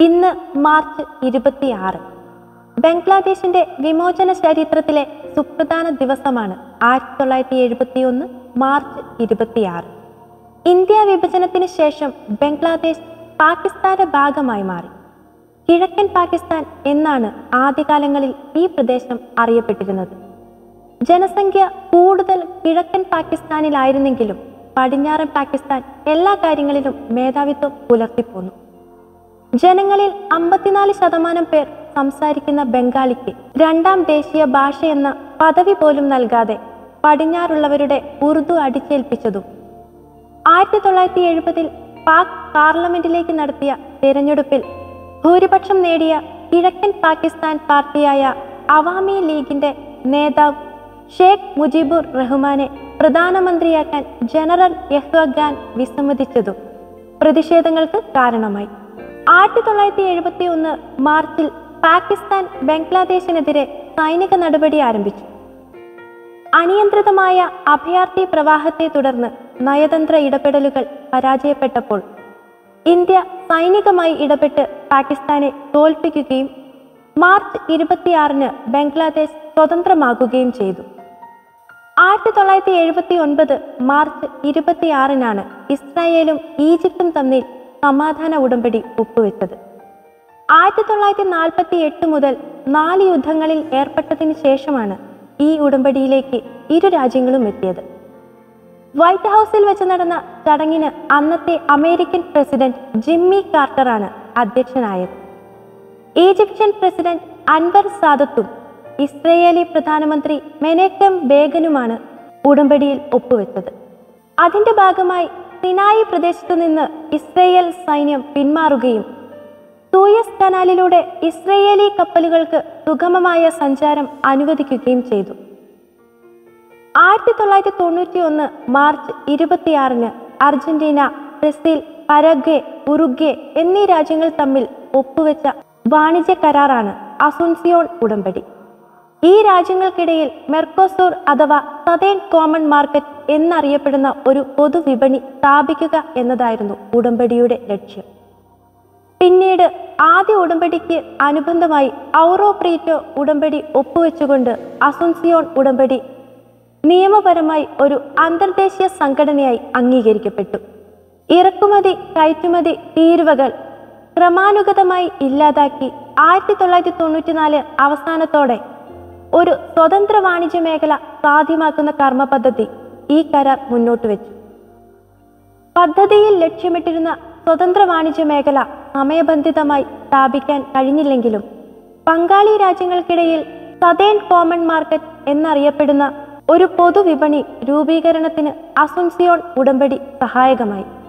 ഇന്ന് മാർച്ച് ഇരുപത്തിയാറ് ബംഗ്ലാദേശിന്റെ വിമോചന ചരിത്രത്തിലെ സുപ്രധാന ദിവസമാണ് ആയിരത്തി തൊള്ളായിരത്തി എഴുപത്തി ഒന്ന് മാർച്ച് ഇരുപത്തിയാറ് ഇന്ത്യ വിഭജനത്തിന് ശേഷം ബംഗ്ലാദേശ് പാകിസ്ഥാന്റെ ഭാഗമായി മാറി കിഴക്കൻ പാകിസ്ഥാൻ എന്നാണ് ആദ്യകാലങ്ങളിൽ ഈ പ്രദേശം അറിയപ്പെട്ടിരുന്നത് ജനസംഖ്യ കൂടുതൽ കിഴക്കൻ പാകിസ്ഥാനിലായിരുന്നെങ്കിലും പടിഞ്ഞാറൻ പാകിസ്ഥാൻ എല്ലാ കാര്യങ്ങളിലും മേധാവിത്വം പുലർത്തിപ്പോന്നു ജനങ്ങളിൽ അമ്പത്തിനാല് ശതമാനം പേർ സംസാരിക്കുന്ന ബംഗാളിക്ക് രണ്ടാം ദേശീയ ഭാഷയെന്ന പദവി പോലും നൽകാതെ പടിഞ്ഞാറുള്ളവരുടെ ഉറുദു അടിച്ചേൽപ്പിച്ചതും ആയിരത്തി തൊള്ളായിരത്തി എഴുപതിൽ പാക് പാർലമെന്റിലേക്ക് നടത്തിയ തിരഞ്ഞെടുപ്പിൽ ഭൂരിപക്ഷം നേടിയ കിഴക്കൻ പാകിസ്ഥാൻ പാർട്ടിയായ അവാമി ലീഗിന്റെ നേതാവ് ഷേഖ് മുജിബുർ റഹ്മാനെ പ്രധാനമന്ത്രിയാക്കാൻ ജനറൽ യഹ്വ ഖാൻ വിസമ്മതിച്ചതും പ്രതിഷേധങ്ങൾക്ക് കാരണമായി ആയിരത്തി തൊള്ളായിരത്തി എഴുപത്തി ഒന്ന് മാർച്ചിൽ പാകിസ്ഥാൻ ബംഗ്ലാദേശിനെതിരെ സൈനിക നടപടി ആരംഭിച്ചു അനിയന്ത്രിതമായ അഭയാർത്ഥി പ്രവാഹത്തെ തുടർന്ന് നയതന്ത്ര ഇടപെടലുകൾ പരാജയപ്പെട്ടപ്പോൾ ഇന്ത്യ സൈനികമായി ഇടപെട്ട് പാകിസ്ഥാനെ തോൽപ്പിക്കുകയും മാർച്ച് ഇരുപത്തിയാറിന് ബംഗ്ലാദേശ് സ്വതന്ത്രമാകുകയും ചെയ്തു ആയിരത്തി തൊള്ളായിരത്തി എഴുപത്തി ഒൻപത് മാർച്ച് ഇരുപത്തിയാറിനാണ് ഇസ്രായേലും ഈജിപ്തും തമ്മിൽ സമാധാന ഉടമ്പടി ഒപ്പുവെച്ചത് ആയിരത്തി തൊള്ളായിരത്തി നാൽപ്പത്തി എട്ട് മുതൽ നാല് യുദ്ധങ്ങളിൽ ഏർപ്പെട്ടതിന് ശേഷമാണ് ഈ ഉടമ്പടിയിലേക്ക് ഇരു രാജ്യങ്ങളും എത്തിയത് വൈറ്റ് ഹൗസിൽ വെച്ച് നടന്ന ചടങ്ങിന് അന്നത്തെ അമേരിക്കൻ പ്രസിഡന്റ് ജിമ്മി കാർട്ടറാണ് അധ്യക്ഷനായത് ഈജിപ്ഷ്യൻ പ്രസിഡന്റ് അൻവർ സാദത്തും ഇസ്രയേലി പ്രധാനമന്ത്രി മെനേക്കം ബേഗനുമാണ് ഉടമ്പടിയിൽ ഒപ്പുവെച്ചത് അതിന്റെ ഭാഗമായി സിനായി പ്രദേശത്തു നിന്ന് ഇസ്രയേൽ സൈന്യം പിന്മാറുകയും സൂയസ് കനാലിലൂടെ ഇസ്രയേലി കപ്പലുകൾക്ക് സുഗമമായ സഞ്ചാരം അനുവദിക്കുകയും ചെയ്തു ആയിരത്തി തൊള്ളായിരത്തി തൊണ്ണൂറ്റി ഒന്ന് മാർച്ച് ഇരുപത്തിയാറിന് അർജന്റീന ബ്രസീൽ പരഗ്വെ ഉറുഗ്വെ എന്നീ രാജ്യങ്ങൾ തമ്മിൽ ഒപ്പുവെച്ച വാണിജ്യ കരാറാണ് അസുൻസിയോൺ ഉടമ്പടി ഈ രാജ്യങ്ങൾക്കിടയിൽ മെർക്കോസൂർ അഥവാ സതേൺ കോമൺ മാർക്കറ്റ് എന്നറിയപ്പെടുന്ന ഒരു പൊതുവിപണി സ്ഥാപിക്കുക എന്നതായിരുന്നു ഉടമ്പടിയുടെ ലക്ഷ്യം പിന്നീട് ആദ്യ ഉടമ്പടിക്ക് അനുബന്ധമായി ഔറോപ്രീറ്റോ ഉടമ്പടി ഒപ്പുവെച്ചുകൊണ്ട് അസുൻസിയോൺ ഉടമ്പടി നിയമപരമായി ഒരു അന്തർദേശീയ സംഘടനയായി അംഗീകരിക്കപ്പെട്ടു ഇറക്കുമതി കയറ്റുമതി തീരുവകൾ ക്രമാനുഗതമായി ഇല്ലാതാക്കി ആയിരത്തി തൊള്ളായിരത്തി തൊണ്ണൂറ്റിനാല് അവസാനത്തോടെ ഒരു സ്വതന്ത്ര വാണിജ്യ മേഖല സാധ്യമാക്കുന്ന കർമ്മ പദ്ധതി ഈ കരാർ മുന്നോട്ട് വെച്ചു പദ്ധതിയിൽ ലക്ഷ്യമിട്ടിരുന്ന സ്വതന്ത്ര വാണിജ്യ മേഖല സമയബന്ധിതമായി സ്ഥാപിക്കാൻ കഴിഞ്ഞില്ലെങ്കിലും പങ്കാളി രാജ്യങ്ങൾക്കിടയിൽ സതേൺ കോമൺ മാർക്കറ്റ് എന്നറിയപ്പെടുന്ന ഒരു പൊതുവിപണി രൂപീകരണത്തിന് അസുൻസിയോൺ ഉടമ്പടി സഹായകമായി